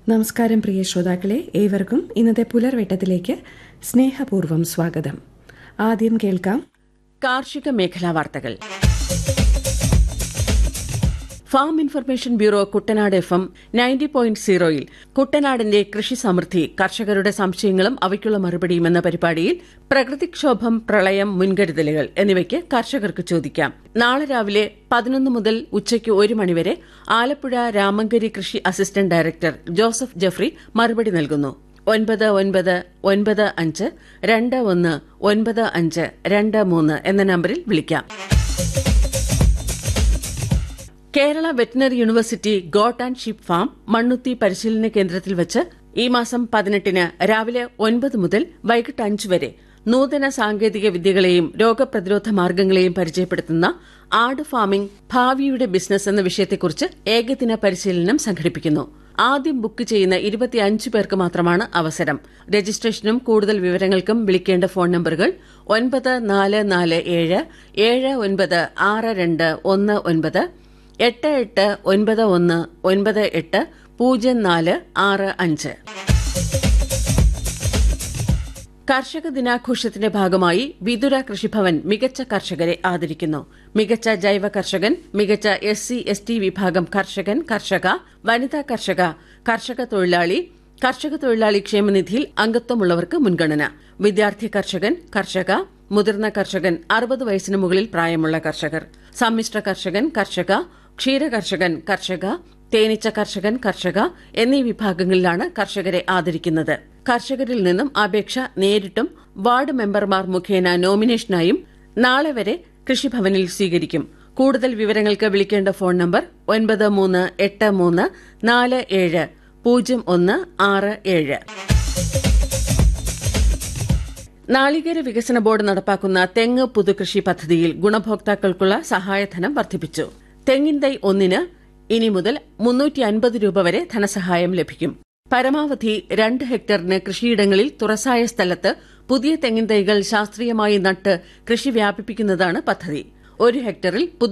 നമസ്കാരം പ്രിയ ശ്രോതാക്കളെ ഏവർക്കും ഇന്നത്തെ പുലർവെട്ടത്തിലേക്ക് സ്നേഹപൂർവ്വം സ്വാഗതം ആദ്യം കേൾക്കാം കാർഷിക മേഖലാ വാർത്തകൾ farm information bureau Kuttanad F M ninety point സീറോയിൽ കുട്ടനാടിന്റെ കൃഷി സമൃദ്ധി കർഷകരുടെ സംശയങ്ങളും അവയ്ക്കുള്ള മറുപടിയും എന്ന പരിപാടിയിൽ പ്രകൃതിക്ഷോഭം പ്രളയം മുൻകരുതലുകൾ എന്നിവയ്ക്ക് കർഷകർക്ക് ചോദിക്കാം നാളെ രാവിലെ പതിനൊന്ന് മുതൽ ഉച്ചയ്ക്ക് ഒരു മണിവരെ ആലപ്പുഴ രാമങ്കരി കൃഷി അസിസ്റ്റന്റ് ഡയറക്ടർ ജോസഫ് ജഫ്രി മറുപടി നൽകുന്നു ഒൻപത് ഒൻപത് ഒൻപത് അഞ്ച് രണ്ട് ഒന്ന് ഒൻപത് അഞ്ച് രണ്ട് മൂന്ന് എന്ന നമ്പറിൽ വിളിക്കാം Kerala veterinary university goat and sheep farm Mannuthy പരിശീലന കേന്ദ്രത്തിൽ വെച്ച് ഈ മാസം പതിനെട്ടിന് രാവിലെ ഒൻപത് മുതൽ വൈകിട്ട് അഞ്ച് വരെ നൂതന സാങ്കേതിക വിദ്യകളെയും രോഗപ്രതിരോധ മാർഗങ്ങളെയും പരിചയപ്പെടുത്തുന്ന ആട് ഫാമിംഗ് ഭാവിയുടെ ബിസിനസ് എന്ന വിഷയത്തെക്കുറിച്ച് ഏകദിന പരിശീലനം സംഘടിപ്പിക്കുന്നു ആദ്യം ബുക്ക് ചെയ്യുന്ന ഇരുപത്തിയഞ്ച് പേർക്ക് മാത്രമാണ് അവസരം രജിസ്ട്രേഷനും കൂടുതൽ വിവരങ്ങൾക്കും വിളിക്കേണ്ട ഫോൺ നമ്പറുകൾ ഒൻപത് നാല് നാല് ഏഴ് ഏഴ് ഒൻപത് ആറ് രണ്ട് ഒന്ന് ഒൻപത് എട്ട് എട്ട് ഒൻപത് ഒന്ന് ഒൻപത് എട്ട് പൂജ്യം നാല് ആറ് അഞ്ച് കർഷക ദിനാഘോഷത്തിന്റെ ഭാഗമായി വിതുര കൃഷിഭവൻ മികച്ച കർഷകരെ ആദരിക്കുന്നു മികച്ച ജൈവ കർഷകൻ മികച്ച എസ് സി എസ് ടി വിഭാഗം കർഷകൻ കർഷക വനിതാ കർഷക കർഷക തൊഴിലാളി കർഷക തൊഴിലാളി ക്ഷേമനിധിയിൽ അംഗത്വമുള്ളവർക്ക് മുൻഗണന വിദ്യാർത്ഥി കർഷകൻ കർഷക മുതിർന്ന കർഷകൻ അറുപത് വയസ്സിന് മുകളിൽ പ്രായമുള്ള കർഷകർ സമ്മിശ്ര കർഷകൻ കർഷക ക്ഷീര കർഷകൻ കർഷക തേനീച്ച കർഷകൻ കർഷക എന്നീ വിഭാഗങ്ങളിലാണ് കർഷകരെ ആദരിക്കുന്നത് കർഷകരിൽ നിന്നും അപേക്ഷ നേരിട്ടും വാർഡ് മെമ്പർമാർ മുഖേന നോമിനേഷനായും നാളെ വരെ കൃഷിഭവനിൽ സ്വീകരിക്കും കൂടുതൽ വിവരങ്ങൾക്ക് വിളിക്കേണ്ട ഫോൺ നമ്പർ ഒൻപത് മൂന്ന് എട്ട് മൂന്ന് നാല് ഏഴ് പൂജ്യം ഒന്ന് ആറ് ഏഴ് നാളികേര വികസന ബോർഡ് നടപ്പാക്കുന്ന തെങ്ങ് പുതുകൃഷി പദ്ധതിയിൽ ഗുണഭോക്താക്കൾക്കുള്ള സഹായധനം വർദ്ധിപ്പിച്ചു തെങ്ങിൻ തൈ ഒന്നിന് ഇനി മുതൽ മുന്നൂറ്റി അൻപത് രൂപ വരെ ധനസഹായം ലഭിക്കും പരമാവധി രണ്ട് ഹെക്ടറിന് കൃഷിയിടങ്ങളിൽ തുറസായ സ്ഥലത്ത് പുതിയ തെങ്ങിൻ തൈകൾ ശാസ്ത്രീയമായി നട്ട് കൃഷി വ്യാപിപ്പിക്കുന്നതാണ് പദ്ധതി ഒരു ഹെക്ടറിൽ പുതു